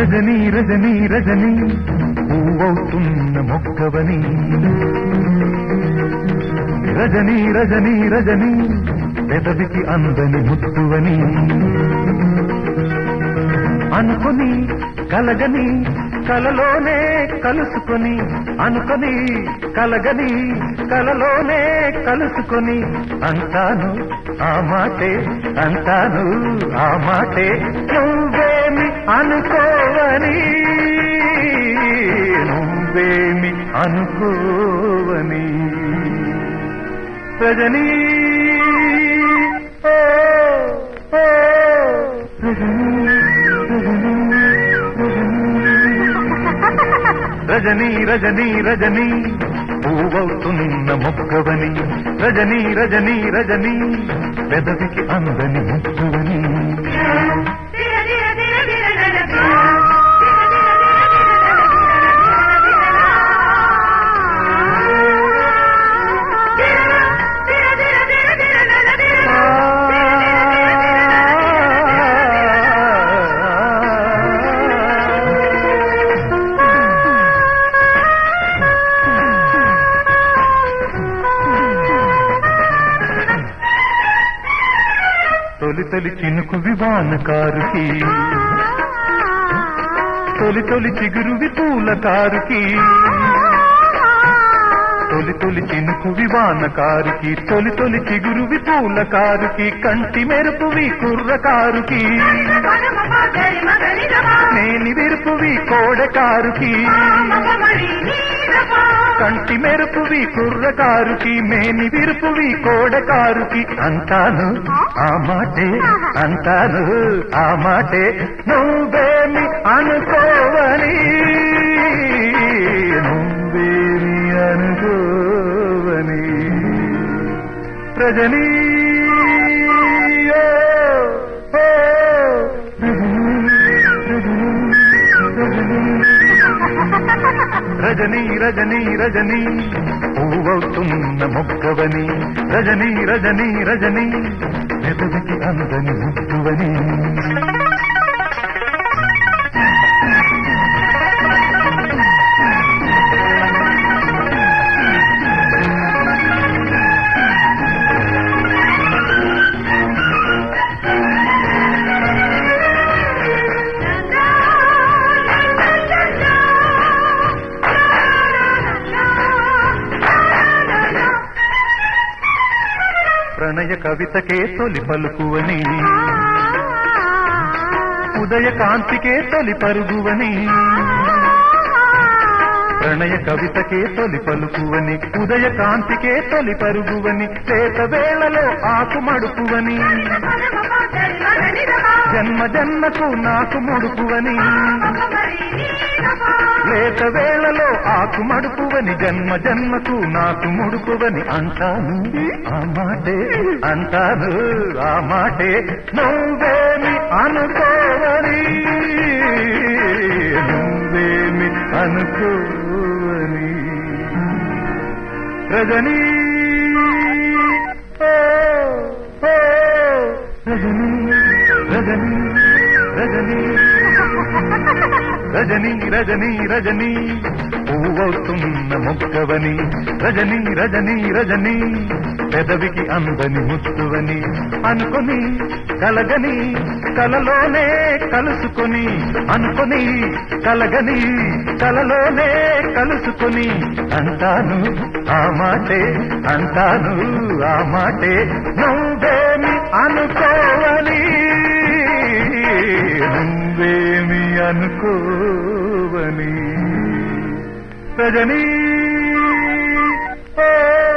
రజనీ రజనీ రజనీ పువ్వవుతున్న మొక్కవని రజనీ రజనీ రజనీ పెదవికి అందని ముత్తువని అనుకుని కలగని కలలోనే కలుసుకొని అనుకొని కలగని కలలోనే కలుసుకొని అంటాను ఆ మాటే అంటాను ఆ మాటే నువ్వేమి అనుకోవని నువ్వేమి అనుకోవని రజనీ ఓ, ఓ, రజనీ రజనీ రజనీ పువ్వవుతున్న మొక్కవని రజనీ రజనీ రజనీ పెదవికి అందని ముక్కువని తొలి తొలి చినుకు వివాన కారుకి తొలి తొలి చిగురువి పూల కారుకి తొలి తొలి చినుకు వివాన కారుకి తొలి తొలి చిగురువి పూల కారుకి కంటి మెరుపువి కుర్ర కారుకి నేని విరుపువి కోడ కారుకి కంటి మెరుపువి కుర్ర కారుకి మేని విరుపువి కోడ కారుకి అంటాను ఆ మాటే అంటాను ఆ మాటే నువ్వేమి అనుకోవని నువ్వేమి అనుకోవని రజనీ ఓ, ఓ, రజనీ రజనీ రజనీ పువ్వవుతున్న మొక్కవని రజనీ రజనీ రజనీ మెదవికి అందని ముట్టువని ప్రణయ కవితకే తొలి పలుకువని ఉదయ కాంతికే తొలి పరుగువని ప్రణయ కవితకే తొలి పలుకువని ఉదయ కాంతికే తొలి పరుగువని లేత వేళలో ఆకు మడుపువని జన్మ జన్మకు నాకు ముడుపువని లేత వేళలో ఆకు మడుపువని జన్మ జన్మకు నాకు ముడుపువని అంటాను ఆ మాటే అంటాను ఆ మాటే నువ్వేమి అనుకోవని నువ్వేమి అనుకోవని రజనీ ఓ, ఓ, రజనీ రజనీ రజనీ రజనీ రజనీ రజనీ పువ్వవుతున్న మొక్కవని రజనీ రజనీ రజనీ పెదవికి అందని ముత్తువని అనుకొని కలగని కలలోనే కలుసుకొని అనుకొని కలగని కలలోనే కలుసుకొని అంటాను ఆ మాటే అంటాను ఆ మాటే నువ్వేమి అనుకోవని నువ్వేమి అనుకోవని రజనీ ఓ